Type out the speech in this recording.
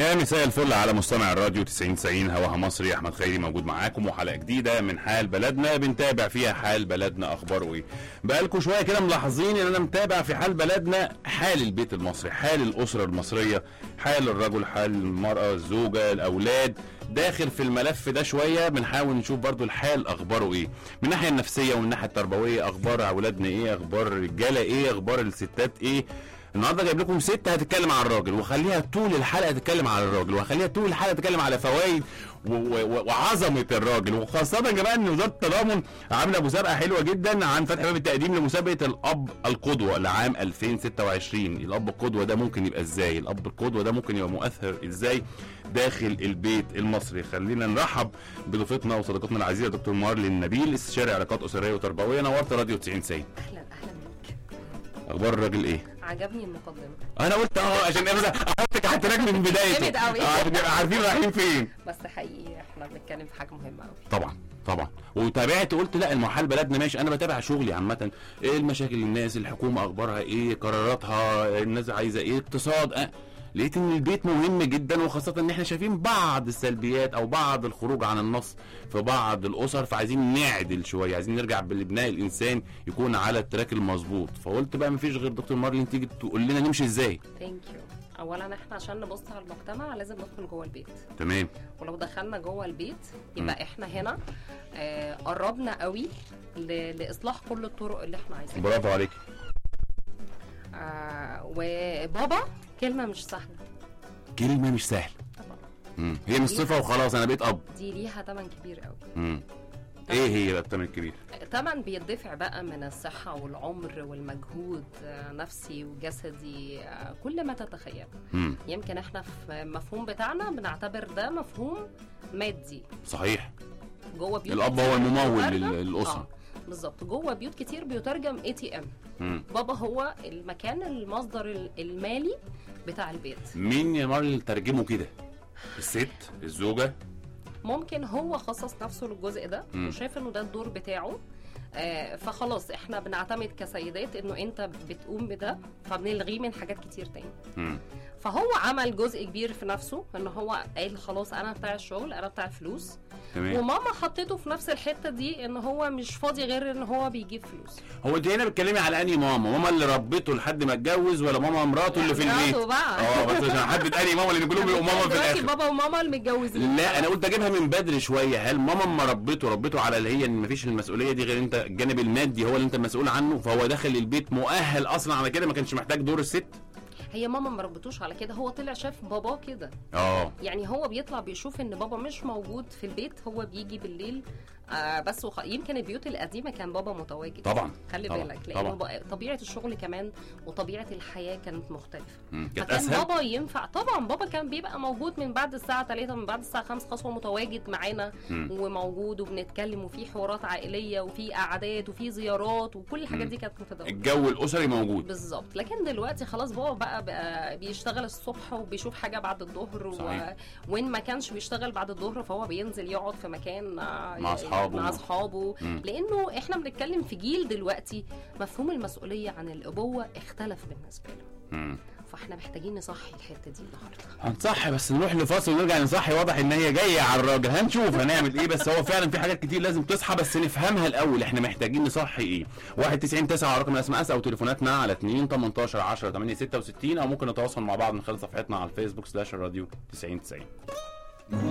يا مساء الفل على مستمع الراديو 90 90 هواها مصري احمد خيري موجود معاكم وحلقه جديده من حال بلدنا بنتابع فيها حال بلدنا اخباره ايه بقالكم شويه كده ملاحظين ان انا متابع في حال بلدنا حال البيت المصري حال الاسره المصريه حال الرجل حال المراه الزوجه الاولاد داخل في الملف ده شويه بنحاول نشوف برضو الحال اخباره ايه من الناحيه النفسيه ومن الناحيه التربويه اخبار اولادنا ايه اخبار الرجاله ايه اخبار الستات ايه النهارده جايب لكم ست هتتكلم عن الراجل وخليها طول الحلقه تتكلم على الراجل وخليها طول الحلقه تتكلم على فوائد و- و- وعظمه الراجل وخاصه كمان ان وزاره التضامن عامله مسابقه حلوه جدا عن فتح باب التقديم لمسابقه الاب القدوه لعام 2026 الاب القدوه ده ممكن يبقى ازاي الاب القدوه ده ممكن يبقى مؤثر ازاي داخل البيت المصري خلينا نرحب بضيفتنا وصديقتنا العزيزه دكتور مارلين نبيل استشاري علاقات اسريه وتربويه نورت راديو 90 90 اهلا اهلا بيك اخبار الراجل ايه عجبني المقدمه انا قلت اه عشان ايه بس احطك تحت رجلي من بدايته جامد أوي. آه، عشان نبقى عارفين رايحين فين بس حقيقي احنا بنتكلم في حاجه مهمه قوي طبعا طبعا وتابعت قلت لا المحال بلدنا ماشي انا بتابع شغلي عامه ايه المشاكل الناس الحكومه اخبارها ايه قراراتها الناس عايزه ايه اقتصاد أه. لقيت ان البيت مهم جدا وخاصه ان احنا شايفين بعض السلبيات او بعض الخروج عن النص في بعض الاسر فعايزين نعدل شويه عايزين نرجع بالبناء الانسان يكون على التراك المظبوط فقلت بقى مفيش غير دكتور مارلين تيجي تقول لنا نمشي ازاي ثانك يو اولا احنا عشان نبص على المجتمع لازم ندخل جوه البيت تمام ولو دخلنا جوه البيت يبقى احنا هنا آه قربنا قوي ل- لاصلاح كل الطرق اللي احنا عايزينها برافو عليك آه وبابا كلمه مش سهله كلمه مش سهله طبعا مم. هي مش صفه وخلاص انا بقيت اب دي ليها ثمن كبير قوي مم. ايه هي بقى الثمن الكبير ثمن بيدفع بقى من الصحة والعمر والمجهود آه، نفسي وجسدي آه، كل ما تتخيل مم. يمكن احنا في المفهوم بتاعنا بنعتبر ده مفهوم مادي صحيح جوه بيوت الاب كتير هو الممول بيترجم- لل- للاسره آه، بالظبط جوه بيوت كتير بيترجم اي تي ام مم. بابا هو المكان المصدر ال- المالي بتاع البيت مين يا مارل ترجمه كده الست الزوجه ممكن هو خصص نفسه للجزء ده مم. وشايف انه ده الدور بتاعه آه فخلاص احنا بنعتمد كسيدات انه انت بتقوم بده فبنلغيه من حاجات كتير تاني مم. فهو عمل جزء كبير في نفسه ان هو قال خلاص انا بتاع الشغل انا بتاع الفلوس تمام وماما حطيته في نفس الحته دي ان هو مش فاضي غير ان هو بيجيب فلوس هو انت هنا بتتكلمي على انهي ماما ماما اللي ربته لحد ما اتجوز ولا ماما مراته اللي في البيت مراته بقى. اه بس عشان احدد انهي ماما لان كلهم بيبقوا ماما في دلوقتي الاخر بابا وماما المتجوزين لا انا قلت اجيبها من بدري شويه هل ماما ما ربته ربته على اللي هي ان مفيش المسؤوليه دي غير انت الجانب المادي هو اللي انت مسؤول عنه فهو داخل البيت مؤهل اصلا على كده ما كانش محتاج دور الست هي ماما ما ربتوش على كده هو طلع شاف باباه كده اه يعني هو بيطلع بيشوف ان بابا مش موجود في البيت هو بيجي بالليل آه بس وخ... يمكن البيوت القديمه كان بابا متواجد طبعا خلي طبعا، بالك لان طبعا. ب- طبيعه الشغل كمان وطبيعه الحياه كانت مختلفه مم. كانت فكان اسهل بابا ينفع طبعا بابا كان بيبقى موجود من بعد الساعه 3 من بعد الساعه 5 خلاص هو متواجد معانا مم. وموجود وبنتكلم وفي حوارات عائليه وفي قعدات وفي زيارات وكل الحاجات مم. دي كانت متداوله الجو الاسري موجود بالظبط لكن دلوقتي خلاص بابا بقى, بقى بيشتغل الصبح وبيشوف حاجه بعد الظهر و... صحيح. وين ما كانش بيشتغل بعد الظهر فهو بينزل يقعد في مكان آه، مع أصحابه. مع اصحابه مم. لانه احنا بنتكلم في جيل دلوقتي مفهوم المسؤوليه عن الابوه اختلف بالنسبه له مم. فاحنا محتاجين نصحي الحته دي النهارده هنصحي بس نروح لفاصل ونرجع نصحي واضح ان هي جايه على الراجل هنشوف هنعمل ايه بس هو فعلا في حاجات كتير لازم تصحى بس نفهمها الاول احنا محتاجين نصحي ايه 91 9 على رقم الاس ام اس او تليفوناتنا على 2 18 10 8 66 او ممكن نتواصل مع بعض من خلال صفحتنا على الفيسبوك سلاش الراديو 90 90